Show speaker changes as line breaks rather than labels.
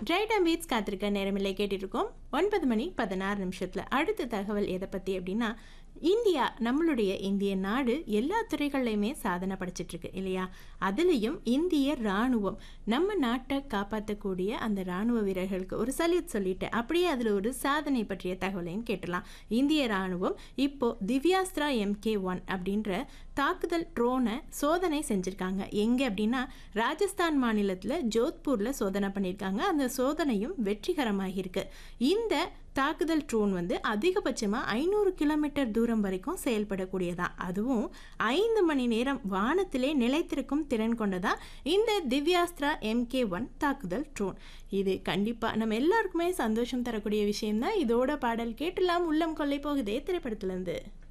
right and beads காத்திருக்க நேரமில்லை கேட்டிருக்கோம் ஒன்பது மணி பதினாறு நிமிஷத்தில் அடுத்த தகவல் எதை பற்றி அப்படின்னா இந்தியா நம்மளுடைய இந்திய நாடு எல்லா துறைகள்லையுமே சாதனை படைச்சிட்டு இருக்கு இல்லையா அதுலேயும் இந்திய ராணுவம் நம்ம நாட்டை காப்பாற்றக்கூடிய அந்த ராணுவ வீரர்களுக்கு ஒரு சல்யூட் சொல்லிட்டு அப்படியே அதில் ஒரு சாதனை பற்றிய தகவலையும் கேட்டலாம் இந்திய ராணுவம் இப்போ திவ்யாஸ்திரா எம்கே ஒன் அப்படின்ற தாக்குதல் ட்ரோனை சோதனை செஞ்சுருக்காங்க எங்கே அப்படின்னா ராஜஸ்தான் மாநிலத்தில் ஜோத்பூரில் சோதனை பண்ணியிருக்காங்க அந்த சோதனையும் வெற்றிகரமாகியிருக்கு இந்த தாக்குதல் ட்ரோன் வந்து அதிகபட்சமாக ஐநூறு கிலோமீட்டர் தூரம் வரைக்கும் செயல்படக்கூடியதா அதுவும் ஐந்து மணி நேரம் வானத்திலே நிலைத்திருக்கும் திறன் கொண்டதா இந்த திவ்யாஸ்திரா எம்கே ஒன் தாக்குதல் ட்ரோன் இது கண்டிப்பாக நம்ம எல்லாருக்குமே சந்தோஷம் தரக்கூடிய விஷயம்தான் இதோட பாடல் கேட்டலாம் உள்ளம் கொள்ளை போகுதே திரைப்படத்துலேருந்து